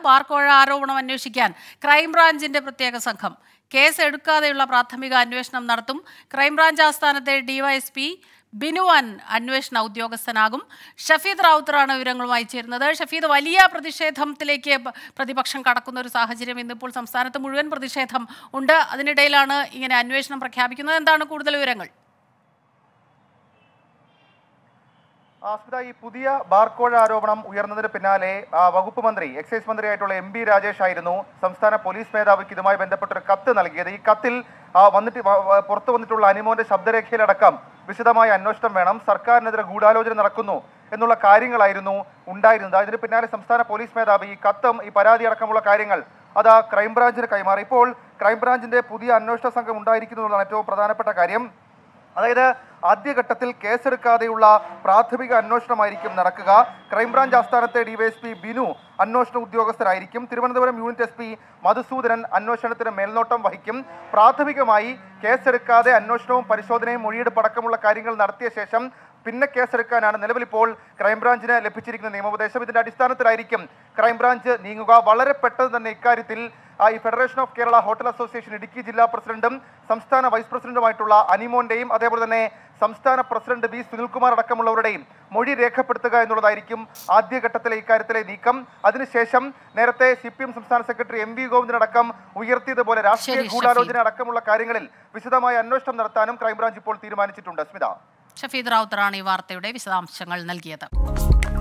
ബാർക്കോഴ ആരോപണം അന്വേഷിക്കാൻ ക്രൈംബ്രാഞ്ചിന്റെ പ്രത്യേക സംഘം കേസ് എടുക്കാതെയുള്ള പ്രാഥമിക അന്വേഷണം നടത്തും ക്രൈംബ്രാഞ്ച് ആസ്ഥാനത്തെ ഡിവൈഎസ്പി ബിനുവാൻ അന്വേഷണ ഉദ്യോഗസ്ഥനാകും ഷഫീദ് റാവുത്തറാണ് വിവരങ്ങളുമായി ചേരുന്നത് ഷഫീദ് വലിയ പ്രതിഷേധത്തിലേക്ക് പ- പ്രതിപക്ഷം കടക്കുന്ന ഒരു സാഹചര്യം ഇന്നിപ്പോൾ സംസ്ഥാനത്ത് മുഴുവൻ പ്രതിഷേധം ഉണ്ട് അതിനിടയിലാണ് ഇങ്ങനെ അന്വേഷണം പ്രഖ്യാപിക്കുന്നത് എന്താണ് കൂടുതൽ വിവരങ്ങൾ ആസ്മിത ഈ പുതിയ ബാർക്കോഴ ആരോപണം ഉയർന്നതിന് പിന്നാലെ ആ, വകുപ്പ് മന്ത്രി എക്സൈസ് മന്ത്രിയായിട്ടുള്ള എം ബി രാജേഷ് ആയിരുന്നു സംസ്ഥാന പോലീസ് മേധാവിക്ക് ഇതുമായി ബന്ധപ്പെട്ട ഒരു കത്ത് നൽകിയത് ഈ കത്തിൽ ആ, വന്നിട്ട് വ- വ- പുറത്തു വന്നിട്ടുള്ള അനിമോന്റെ ശബ്ദരേഖയിലടക്കം വിശദമായ അന്വേഷണം വേണം സർക്കാരിനെതിരെ ഗൂഢാലോചന നടക്കുന്നു എന്നുള്ള കാര്യങ്ങളായിരുന്നു ഉണ്ടായിരുന്നത് അതിന് പിന്നാലെ സംസ്ഥാന പോലീസ് മേധാവി ഈ കത്തും ഈ പരാതി അടക്കമുള്ള കാര്യങ്ങൾ അത് ആ ക്രൈംബ്രാഞ്ചിന് കൈമാറി ഇപ്പോൾ ക്രൈംബ്രാഞ്ചിന്റെ പുതിയ അന്വേഷണ സംഘം ഉണ്ടായിരിക്കുന്നു എന്നുള്ളതാണ് ഏറ്റവും പ്രധാനപ്പെട്ട കാര്യം അതായത് ആദ്യഘട്ടത്തിൽ കേസെടുക്കാതെയുള്ള പ്രാഥമിക അന്വേഷണമായിരിക്കും നടക്കുക ക്രൈംബ്രാഞ്ച് ആസ്ഥാനത്തെ ഡിവൈഎസ്പി ബിനു അന്വേഷണ ഉദ്യോഗസ്ഥരായിരിക്കും Thiruvananthapuram unit S P Madhusoodanan അന്വേഷണത്തിന് മേൽനോട്ടം വഹിക്കും പ്രാഥമികമായി കേസെടുക്കാതെ അന്വേഷണവും പരിശോധനയും മൊഴിയെടുപ്പ് അടക്കമുള്ള കാര്യങ്ങൾ നടത്തിയ ശേഷം പിന്നെ കേസെടുക്കാനാണ് നിലവിൽ ഇപ്പോൾ ക്രൈംബ്രാഞ്ചിന് ലഭിച്ചിരിക്കുന്ന നിയമോപദേശം ഇതിന്റെ അടിസ്ഥാനത്തിലായിരിക്കും ക്രൈംബ്രാഞ്ച് നീങ്ങുക വളരെ പെട്ടെന്ന് തന്നെ ഇക്കാര്യത്തിൽ ആ, ഈ federation of Kerala hotel association Idukki ജില്ലാ പ്രസിഡന്റും സംസ്ഥാന വൈസ് പ്രസിഡന്റുമായിട്ടുള്ള അനിമോന്റെയും അതേപോലെ തന്നെ സംസ്ഥാന പ്രസിഡന്റ് വി സുനിൽകുമാർ അടക്കമുള്ളവരുടെയും മൊഴി രേഖപ്പെടുത്തുക എന്നുള്ളതായിരിക്കും ആദ്യഘട്ടത്തിലെ ഇക്കാര്യത്തിലെ നീക്കം അതിനുശേഷം നേരത്തെ സി പി എം സംസ്ഥാന സെക്രട്ടറി എം വി ഗോവിന്ദനടക്കം ഉയർത്തിയതുപോലെ രാഷ്ട്രീയ ശരി, ഗൂഢാലോചന അടക്കമുള്ള കാര്യങ്ങളിൽ വിശദമായ അന്വേഷണം നടത്താനും ക്രൈംബ്രാഞ്ച് ഇപ്പോൾ തീരുമാനിച്ചിട്ടുണ്ട് സ്മിത ഷഫീദ് റാവുത്തറാണ് ഈ വാർത്തയുടെ വിശദാംശങ്ങൾ നൽകിയത്